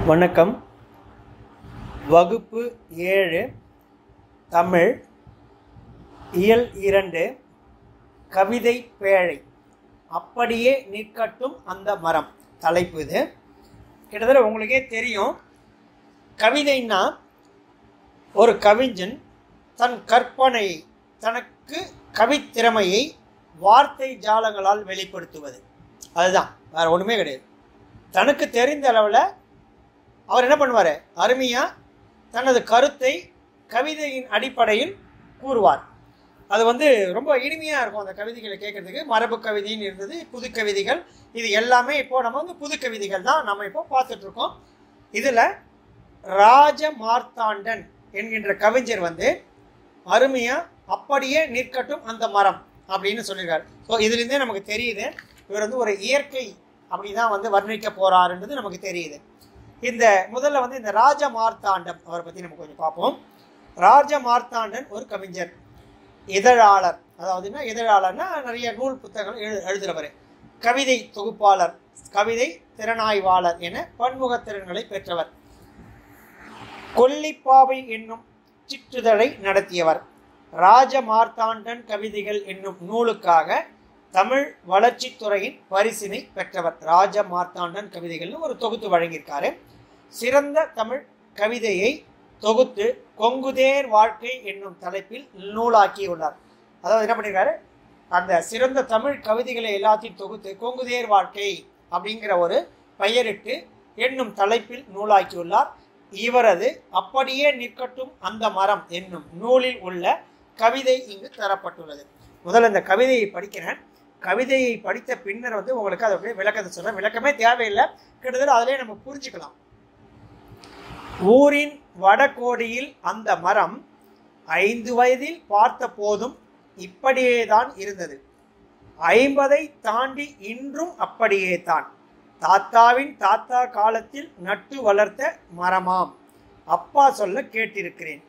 வணக்கம் வகுப்பு ஏழு தமிழ் இயல் இரண்டு கவிதை பேழை அப்படியே நிற்கட்டும் அந்த மரம் தலைப்பு இது கிட்டத்தட்ட உங்களுக்கே தெரியும் கவிதைன்னா ஒரு கவிஞன் தன் கற்பனை தனக்கு கவித்திறமையை வார்த்தை ஜாலங்களால் வெளிப்படுத்துவது அதுதான் வேற ஒன்றுமே கிடையாது தனக்கு தெரிந்த அளவில் அவர் என்ன பண்ணுவார் அருமையாக தனது கருத்தை கவிதையின் அடிப்படையில் கூறுவார் அது வந்து ரொம்ப இனிமையாக இருக்கும் அந்த கவிதைகளை கேட்கறதுக்கு மரபு கவிதைன்னு இருந்தது புது கவிதைகள் இது எல்லாமே இப்போ நம்ம வந்து புது கவிதைகள் தான் நம்ம இப்போ பார்த்துட்ருக்கோம் இதில் ராஜ மார்த்தாண்டன் என்கின்ற கவிஞர் வந்து அருமையாக அப்படியே நிற்கட்டும் அந்த மரம் அப்படின்னு சொல்லியிருக்காரு ஸோ இதுலேருந்தே நமக்கு தெரியுது இவர் வந்து ஒரு இயற்கை அப்படி தான் வந்து வர்ணிக்க போறாருன்றது நமக்கு தெரியுது இந்த முதல்ல வந்து இந்த ராஜ மார்த்தாண்டம் அவரை பற்றி நம்ம கொஞ்சம் பார்ப்போம் ராஜ மார்த்தாண்டன் ஒரு கவிஞர் இதழாளர் அதாவதுன்னா இதழாளர்னா நிறைய நூல் புத்தகங்கள் எழு எழுதுகிறவர் கவிதை தொகுப்பாளர் கவிதை திறனாய்வாளர் என பன்முக திறன்களை பெற்றவர் கொல்லிப்பாவை என்னும் சிற்றுதழை நடத்தியவர் ராஜ மார்த்தாண்டன் கவிதைகள் என்னும் நூலுக்காக தமிழ் வளர்ச்சித்துறையின் பரிசினை பெற்றவர் ராஜ மார்த்தாண்டன் கவிதைகள்னு ஒரு தொகுத்து வழங்கியிருக்காரு சிறந்த தமிழ் கவிதையை தொகுத்து கொங்குதேர் வாழ்க்கை என்னும் தலைப்பில் நூலாக்கியுள்ளார் அதாவது என்ன பண்ணியிருக்காரு அந்த சிறந்த தமிழ் கவிதைகளை எல்லாத்தையும் தொகுத்து கொங்குதேர் வாழ்க்கை அப்படிங்கிற ஒரு பெயரிட்டு என்னும் தலைப்பில் நூலாக்கியுள்ளார் இவரது அப்படியே நிற்கட்டும் அந்த மரம் என்னும் நூலில் உள்ள கவிதை இங்கு தரப்பட்டுள்ளது முதல்ல இந்த கவிதையை படிக்கிறேன் கவிதையை படித்த பின்னர் வந்து உங்களுக்கு அதோடைய விளக்கத்தை சொல்றேன் விளக்கமே தேவையில்லை கிட்டத்தட்ட அதிலே நம்ம புரிஞ்சுக்கலாம் ஊரின் வடகோடியில் அந்த மரம் ஐந்து வயதில் பார்த்த போதும் இப்படியேதான் இருந்தது ஐம்பதை தாண்டி இன்றும் அப்படியே தான் தாத்தாவின் தாத்தா காலத்தில் நட்டு வளர்த்த மரமாம் அப்பா சொல்ல கேட்டிருக்கிறேன்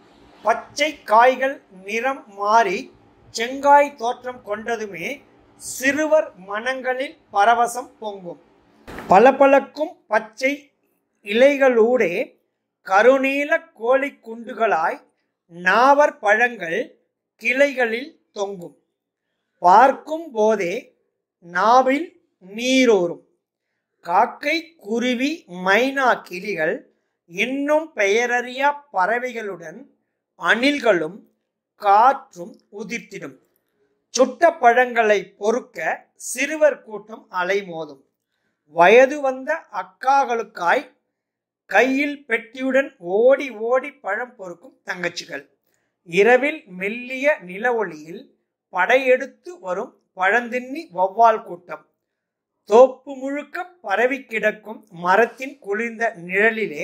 பச்சை காய்கள் நிறம் மாறி செங்காய் தோற்றம் கொண்டதுமே சிறுவர் மனங்களில் பரவசம் பொங்கும் பளபளக்கும் பச்சை இலைகளூடே கருநீல கோழி குண்டுகளாய் நாவர் பழங்கள் கிளைகளில் தொங்கும் பார்க்கும் போதே நாவில் நீரோரும் காக்கை குருவி மைனா கிளிகள் இன்னும் பெயரறியா பறவைகளுடன் அணில்களும் காற்றும் உதிர்த்திடும் சுட்ட பழங்களை பொறுக்க சிறுவர் கூட்டம் அலைமோதும் வயது வந்த அக்காகளுக்காய் கையில் பெட்டியுடன் ஓடி ஓடி பழம் பொறுக்கும் தங்கச்சிகள் இரவில் மெல்லிய நில ஒளியில் படையெடுத்து வரும் பழந்தின்னி வௌவால் கூட்டம் தோப்பு முழுக்க பரவி கிடக்கும் மரத்தின் குளிர்ந்த நிழலிலே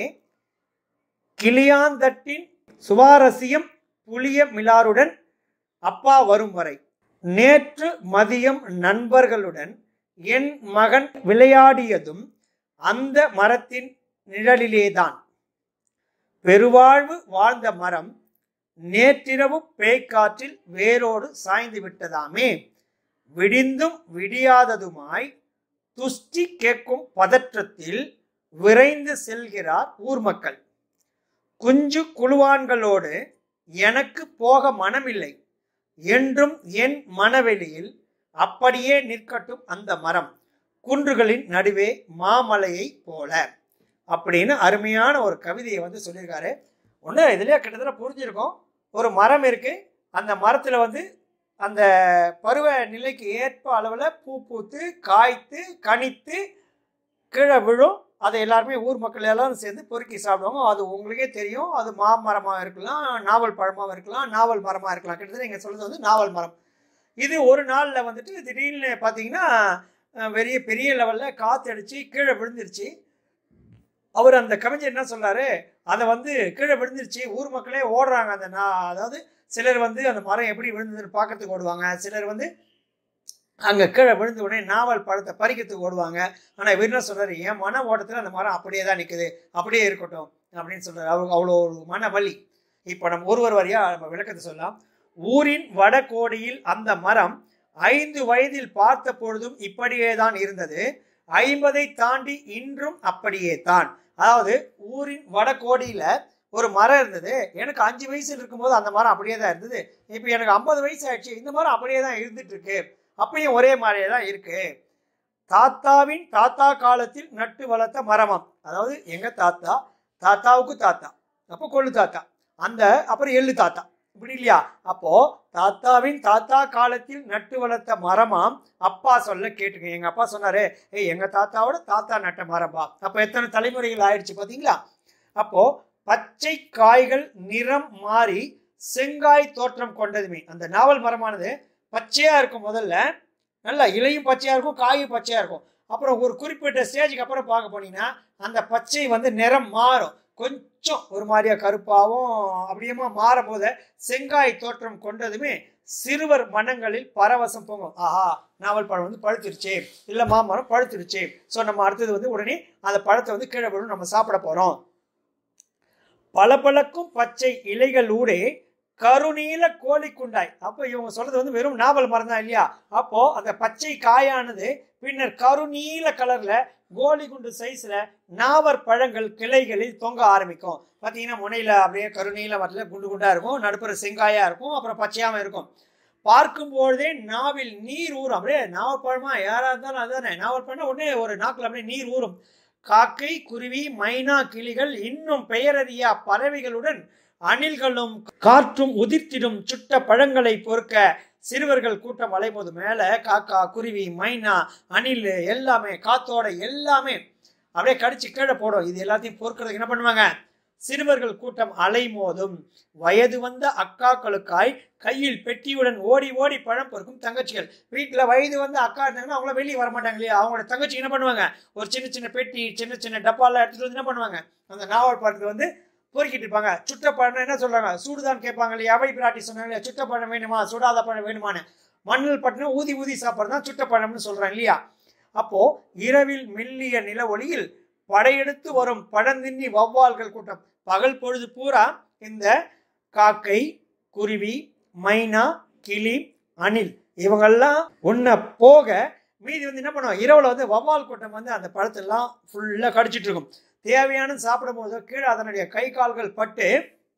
கிளியாந்தட்டின் சுவாரஸ்யம் புளிய மிலாருடன் அப்பா வரும் வரை நேற்று மதியம் நண்பர்களுடன் என் மகன் விளையாடியதும் அந்த மரத்தின் நிழலிலேதான் பெருவாழ்வு வாழ்ந்த மரம் நேற்றிரவு பேய்க்காற்றில் வேரோடு சாய்ந்து விட்டதாமே விடிந்தும் விடியாததுமாய் துஷ்டி கேட்கும் பதற்றத்தில் விரைந்து செல்கிறார் ஊர் மக்கள் குஞ்சு குழுவான்களோடு எனக்கு போக மனமில்லை என்றும் என் மனவெளியில் அப்படியே நிற்கட்டும் அந்த மரம் குன்றுகளின் நடுவே மாமலையை போல அப்படின்னு அருமையான ஒரு கவிதையை வந்து சொல்லியிருக்காரு ஒன்று இதுலேயே கிட்டத்தட்ட புரிஞ்சிருக்கும் ஒரு மரம் இருக்கு அந்த மரத்தில் வந்து அந்த பருவ நிலைக்கு ஏற்ப அளவில் பூ பூத்து காய்த்து கனித்து கீழே விழும் அதை எல்லாருமே ஊர் மக்கள் எல்லாரும் சேர்ந்து பொறுக்கி சாப்பிடுவாங்க அது உங்களுக்கே தெரியும் அது மாமரமாக இருக்கலாம் நாவல் பழமாக இருக்கலாம் நாவல் மரமாக இருக்கலாம் கிட்டத்தட்ட நீங்கள் சொல்கிறது வந்து நாவல் மரம் இது ஒரு நாளில் வந்துட்டு திடீர்னு பார்த்தீங்கன்னா பெரிய பெரிய லெவலில் காற்றடிச்சு கீழே விழுந்துருச்சு அவர் அந்த கவிஞர் என்ன சொல்றாரு அதை வந்து கீழே விழுந்துருச்சு ஊர் மக்களே ஓடுறாங்க அந்த நான் அதாவது சிலர் வந்து அந்த மரம் எப்படி விழுந்ததுன்னு பார்க்கறதுக்கு ஓடுவாங்க சிலர் வந்து அங்கே கீழே விழுந்த உடனே நாவல் பழத்தை பறிக்கிறதுக்கு ஓடுவாங்க ஆனால் இவர் என்ன சொல்றாரு என் மன ஓட்டத்தில் அந்த மரம் அப்படியே தான் நிற்குது அப்படியே இருக்கட்டும் அப்படின்னு சொல்றாரு அவருக்கு அவ்வளோ ஒரு மன வலி இப்போ நம்ம ஒருவர் வரியா நம்ம விளக்கத்தை சொல்லலாம் ஊரின் வடகோடியில் அந்த மரம் ஐந்து வயதில் பார்த்த பொழுதும் இப்படியே தான் இருந்தது ஐம்பதை தாண்டி இன்றும் அப்படியே தான் அதாவது ஊரின் வடகோடியில ஒரு மரம் இருந்தது எனக்கு அஞ்சு வயசுல இருக்கும்போது அந்த மரம் அப்படியே தான் இருந்தது இப்போ எனக்கு ஐம்பது வயசு ஆயிடுச்சு இந்த மரம் அப்படியே தான் இருந்துட்டு இருக்கு அப்பயும் ஒரே மாதிரியே தான் இருக்கு தாத்தாவின் தாத்தா காலத்தில் நட்டு வளர்த்த மரமாம் அதாவது எங்க தாத்தா தாத்தாவுக்கு தாத்தா அப்போ கொள்ளு தாத்தா அந்த அப்புறம் எள்ளு தாத்தா இப்படி இல்லையா அப்போ தாத்தாவின் தாத்தா காலத்தில் நட்டு வளர்த்த மரமாம் அப்பா சொல்ல கேட்டுங்க எங்க அப்பா சொன்னாரு ஏய் எங்க தாத்தாவோட தாத்தா நட்ட மரம்பா அப்போ எத்தனை தலைமுறைகள் ஆயிடுச்சு பாத்தீங்களா அப்போ பச்சை காய்கள் நிறம் மாறி செங்காய் தோற்றம் கொண்டதுமே அந்த நாவல் மரமானது பச்சையா இருக்கும் முதல்ல நல்லா இலையும் பச்சையா இருக்கும் காயும் பச்சையா இருக்கும் அப்புறம் ஒரு குறிப்பிட்ட ஸ்டேஜுக்கு அப்புறம் பார்க்க போனீங்கன்னா அந்த பச்சை வந்து நிறம் மாறும் கொஞ்சம் ஒரு மாதிரியா கருப்பாவும் அப்படியேமா மாறும் போது செங்காய் தோற்றம் கொண்டதுமே சிறுவர் மனங்களில் பரவசம் போகும் ஆஹா நாவல் பழம் வந்து பழுத்துருச்சு இல்ல மாமரம் பழுத்துருச்சு ஸோ நம்ம அடுத்தது வந்து உடனே அந்த பழத்தை வந்து கீழே விழும் நம்ம சாப்பிட போறோம் பளபளக்கும் பச்சை இலைகள் ஊடே கருநீல கோழி குண்டாய் அப்போ இவங்க சொல்றது வந்து வெறும் நாவல் மரம் தான் இல்லையா அப்போ அந்த பச்சை காயானது பின்னர் கருநீல கலர்ல கோலி குண்டு சைஸ்ல நாவர் பழங்கள் கிளைகளில் தொங்க ஆரம்பிக்கும் பார்த்தீங்கன்னா முனையில அப்படியே கருநீல வரல குண்டு குண்டா இருக்கும் நடுப்புற செங்காயா இருக்கும் அப்புறம் பச்சையாம இருக்கும் பார்க்கும் பொழுதே நாவில் நீர் ஊறும் அப்படியே நாவல் பழமா யாரா இருந்தாலும் அதுதானே நாவல் பழம் உடனே ஒரு நாக்குல அப்படியே நீர் ஊறும் காக்கை குருவி மைனா கிளிகள் இன்னும் பெயரறியா பறவைகளுடன் அணில்களும் காற்றும் உதிர்த்திடும் சுட்ட பழங்களை பொறுக்க சிறுவர்கள் கூட்டம் அலைபோது மேல காக்கா குருவி மைனா அணில் எல்லாமே காத்தோட எல்லாமே அப்படியே கடிச்சு கீழே போடும் இது எல்லாத்தையும் பொறுக்கிறதுக்கு என்ன பண்ணுவாங்க சிறுவர்கள் கூட்டம் அலைமோதும் வயது வந்த அக்காக்களுக்காய் கையில் பெட்டியுடன் ஓடி ஓடி பழம் பொறுக்கும் தங்கச்சிகள் வீட்டுல வயது வந்த அக்கா இருந்தாங்கன்னா அவங்கள வெளியே வர மாட்டாங்க இல்லையா அவங்களோட தங்கச்சி என்ன பண்ணுவாங்க ஒரு சின்ன சின்ன பெட்டி சின்ன சின்ன டப்பாலாம் எடுத்துட்டு வந்து என்ன பண்ணுவாங்க அந்த நாவல் பழத்தை வந்து பொறுக்கிட்டு இருப்பாங்க சுட்ட பழம் என்ன சொல்றாங்க சூடுதான் கேட்பாங்க இல்லையா அவை பிராட்டி சொன்னாங்க இல்லையா சுட்ட பழம் வேணுமா சுடாத பழம் வேணுமான்னு மண்ணில் பட்டினா ஊதி ஊதி சாப்பிட்றது தான் சுட்ட பழம்னு சொல்றாங்க இல்லையா அப்போ இரவில் மெல்லிய நில ஒளியில் படையெடுத்து வரும் பழந்தின்னி வௌவால்கள் கூட்டம் பகல் பொழுது பூரா இந்த காக்கை குருவி மைனா கிளி அணில் இவங்கெல்லாம் ஒன்ன போக மீதி வந்து என்ன பண்ணுவோம் இரவுல வந்து வௌவால் கூட்டம் வந்து அந்த பழத்தெல்லாம் ஃபுல்லா கடிச்சிட்டு இருக்கும் தேவையான சாப்பிடும் போது கீழே அதனுடைய கை கால்கள் பட்டு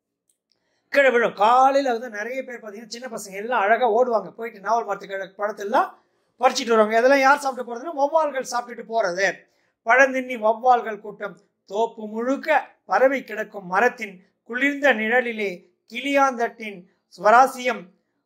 கீழே விழும் காலையில் வந்து நிறைய பேர் பார்த்தீங்கன்னா சின்ன பசங்க எல்லாம் அழகாக ஓடுவாங்க போயிட்டு நாவல் மரத்து கீழே பழத்தெல்லாம் பறிச்சிட்டு வருவாங்க இதெல்லாம் யார் சாப்பிட்டு போறதுன்னா வௌவால்கள் சாப்பிட்டுட்டு போறது பழந்தின்னி வௌவால்கள் கூட்டம் தோப்பு முழுக்க பரவி கிடக்கும் மரத்தின் குளிர்ந்த நிழலிலே கிளியாந்தட்டின் ஸ்வராசியம்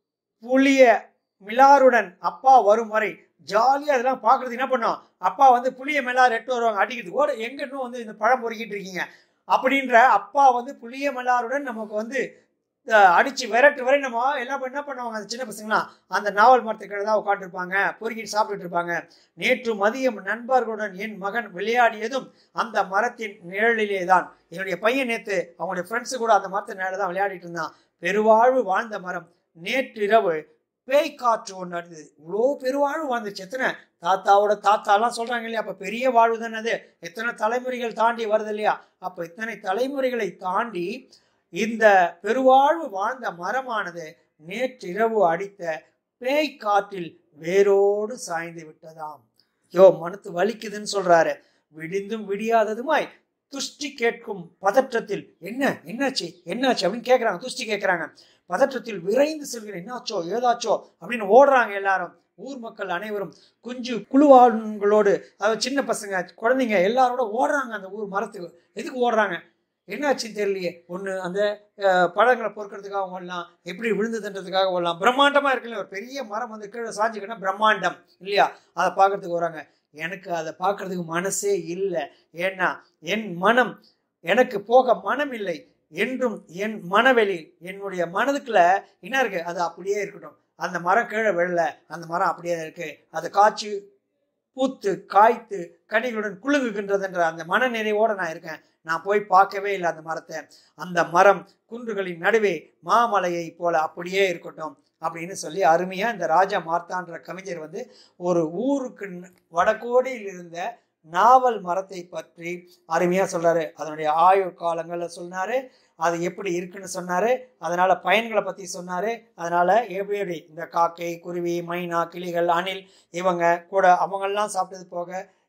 புளிய மிலாருடன் அப்பா வரும் வரை ஜாலியாக அதெல்லாம் பார்க்கறது என்ன பண்ணோம் அப்பா வந்து புளிய மிலார் எட்டு வருவாங்க அடிக்கிறது ஓட எங்க இன்னும் வந்து இந்த பழம் பொறுக்கிட்டு இருக்கீங்க அப்படின்ற அப்பா வந்து புளிய மிலாருடன் நமக்கு வந்து அஹ், அடிச்சு விரட்டு வரை நம்ம எல்லாம் என்ன பண்ணுவாங்க அந்த சின்ன பசங்களாம் அந்த நாவல் மரத்துக்கிட்ட தான் உட்காந்துருப்பாங்க பொறுக்கிட்டு சாப்பிட்டுட்டு இருப்பாங்க நேற்று மதியம் நண்பர்களுடன் என் மகன் விளையாடியதும் அந்த மரத்தின் நிழலிலே தான் என்னுடைய பையன் நேத்து அவங்களுடைய ஃப்ரெண்ட்ஸு கூட அந்த மரத்தின் நிழல தான் விளையாடிட்டு இருந்தான் பெருவாழ்வு வாழ்ந்த மரம் நேற்றிரவு பேய் காற்று ஒன்று அடித்தது இவ்வளோ பெருவாழ்வு வாழ்ந்துச்சு எத்தனை தாத்தாவோட தாத்தாலாம் சொல்றாங்க இல்லையா அப்ப பெரிய வாழ்வு தானே அது எத்தனை தலைமுறைகள் தாண்டி வருது இல்லையா அப்ப இத்தனை தலைமுறைகளை தாண்டி இந்த பெருவாழ்வு வாழ்ந்த மரமானது நேற்றிரவு அடித்த பேய் காற்றில் வேரோடு சாய்ந்து விட்டதாம் யோ மனத்து வலிக்குதுன்னு சொல்றாரு விடிந்தும் விடியாததுமாய் துஷ்டி கேட்கும் பதற்றத்தில் என்ன என்னாச்சு என்னாச்சு அப்படின்னு கேட்குறாங்க துஷ்டி கேட்குறாங்க பதற்றத்தில் விரைந்து செல்கிறேன் என்னாச்சோ ஏதாச்சோ அப்படின்னு ஓடுறாங்க எல்லாரும் ஊர் மக்கள் அனைவரும் குஞ்சு குழுவான்களோடு அதாவது சின்ன பசங்க குழந்தைங்க எல்லாரோட ஓடுறாங்க அந்த ஊர் மரத்துக்கு எதுக்கு ஓடுறாங்க என்னாச்சுன்னு தெரியலையே ஒன்று அந்த அஹ், பழங்களை பொறுக்கிறதுக்காக ஓடலாம் எப்படி விழுந்ததுன்றதுக்காக ஓடலாம் பிரம்மாண்டமாக இருக்குல்ல ஒரு பெரிய மரம் வந்து கீழே சாஞ்சிக்கிட்டா பிரம்மாண்டம் இல்லையா அதை பார்க்கறதுக்கு வராங்க எனக்கு அதை பார்க்கறதுக்கு மனசே இல்லை ஏன்னா என் மனம் எனக்கு போக மனம் இல்லை என்றும் என் மனவெளி என்னுடைய மனதுக்குள்ள என்ன இருக்கு அது அப்படியே இருக்கட்டும் அந்த மரம் கீழே விழல அந்த மரம் அப்படியே தான் இருக்கு அது காய்ச்சி பூத்து காய்த்து கனிகளுடன் குலுங்குகின்றதுன்ற அந்த மன நிறைவோட நான் இருக்கேன் நான் போய் பார்க்கவே இல்லை அந்த மரத்தை அந்த மரம் குன்றுகளின் நடுவே மாமலையை போல அப்படியே இருக்கட்டும் அப்படின்னு சொல்லி அருமையா இந்த ராஜா மார்த்தான்ற கவிஞர் வந்து ஒரு ஊருக்கு ந- வடகோடியில் இருந்த நாவல் மரத்தை பற்றி அருமையா சொல்றாரு அதனுடைய ஆயுள் காலங்களை சொன்னாரு அது எப்படி இருக்குன்னு சொன்னாரு அதனால பயன்களை பத்தி சொன்னாரு அதனால எப்படி எப்படி இந்த காக்கை குருவி மைனா கிளிகள் அணில் இவங்க கூட அவங்கெல்லாம் சாப்பிட்டது போக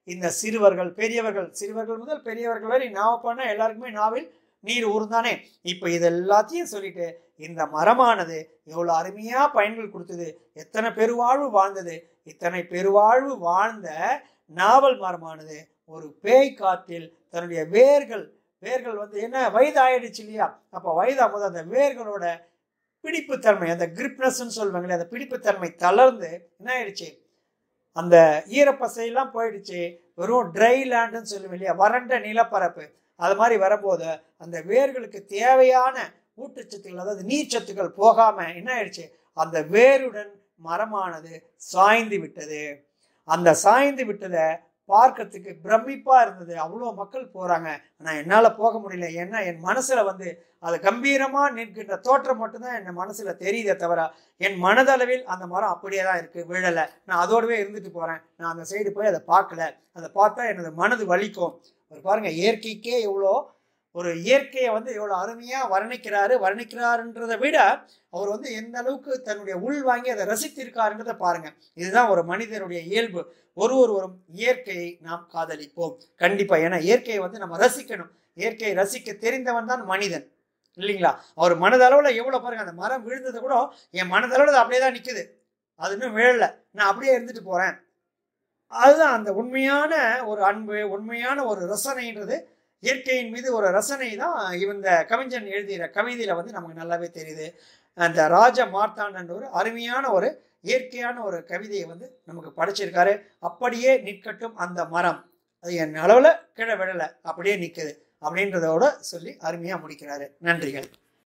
இந்த சிறுவர்கள் பெரியவர்கள் சிறுவர்கள் முதல் பெரியவர்கள் வரை நாவ பண்ண எல்லாருக்குமே நாவில் நீர் ஊர்ந்தானே இப்போ இது எல்லாத்தையும் சொல்லிட்டு இந்த மரமானது எவ்வளோ அருமையா பயன்கள் கொடுத்தது எத்தனை பெருவாழ்வு வாழ்ந்தது இத்தனை பெருவாழ்வு வாழ்ந்த நாவல் மரமானது ஒரு பேய் காத்தில் தன்னுடைய வேர்கள் வேர்கள் வந்து என்ன வயது ஆயிடுச்சு இல்லையா அப்போ வயதாகும் போது அந்த வேர்களோட பிடிப்புத்தன்மை அந்த கிரிப்னஸ்ன்னு சொல்லுவாங்களே அந்த பிடிப்புத்தன்மை தளர்ந்து என்ன ஆயிடுச்சு அந்த ஈரப்பசையெல்லாம் போயிடுச்சு வெறும் ட்ரை லேண்டுன்னு சொல்லுவோம் இல்லையா வறண்ட நிலப்பரப்பு அது மாதிரி வரும்போது அந்த வேர்களுக்கு தேவையான ஊட்டச்சத்துக்கள் அதாவது நீர்ச்சத்துக்கள் போகாம என்ன ஆயிடுச்சு அந்த வேருடன் மரமானது சாய்ந்து விட்டது அந்த சாய்ந்து விட்டதை பார்க்கறதுக்கு பிரமிப்பா இருந்தது அவ்வளோ மக்கள் போறாங்க ஆனால் என்னால் போக முடியல ஏன்னா என் மனசுல வந்து அது கம்பீரமா நிற்கின்ற தோற்றம் மட்டும்தான் என் மனசுல தெரியுதே தவிர என் மனதளவில் அந்த மரம் அப்படியே தான் இருக்கு விழலை நான் அதோடவே இருந்துட்டு போறேன் நான் அந்த சைடு போய் அதை பார்க்கல அதை பார்த்தா எனது மனது வலிக்கும் அவர் பாருங்க இயற்கைக்கே எவ்வளோ ஒரு இயற்கையை வந்து எவ்வளோ அருமையாக வர்ணிக்கிறாரு வர்ணிக்கிறாருன்றதை விட அவர் வந்து எந்த அளவுக்கு தன்னுடைய உள் வாங்கி அதை ரசித்திருக்காருன்றதை பாருங்க இதுதான் ஒரு மனிதனுடைய இயல்பு ஒரு ஒருவரும் இயற்கையை நாம் காதலிப்போம் கண்டிப்பா ஏன்னா இயற்கையை வந்து நம்ம ரசிக்கணும் இயற்கையை ரசிக்க தெரிந்தவன் தான் மனிதன் இல்லைங்களா அவர் மனதளவுல எவ்வளவு பாருங்க அந்த மரம் விழுந்தது கூட என் மனதளவுல அது அப்படியே தான் நிக்குது அது இன்னும் விழல நான் அப்படியே இருந்துட்டு போறேன் அதுதான் அந்த உண்மையான ஒரு அன்பு உண்மையான ஒரு ரசனைன்றது இயற்கையின் மீது ஒரு ரசனை தான் இந்த கவிஞன் எழுதுகிற கவிதையில வந்து நமக்கு நல்லாவே தெரியுது அந்த ராஜ மார்த்தாண்டன் ஒரு அருமையான ஒரு இயற்கையான ஒரு கவிதையை வந்து நமக்கு படைச்சிருக்காரு அப்படியே நிற்கட்டும் அந்த மரம் அது என் அளவில் கீழே விழலை அப்படியே நிற்குது அப்படின்றதோட சொல்லி அருமையாக முடிக்கிறாரு நன்றிகள்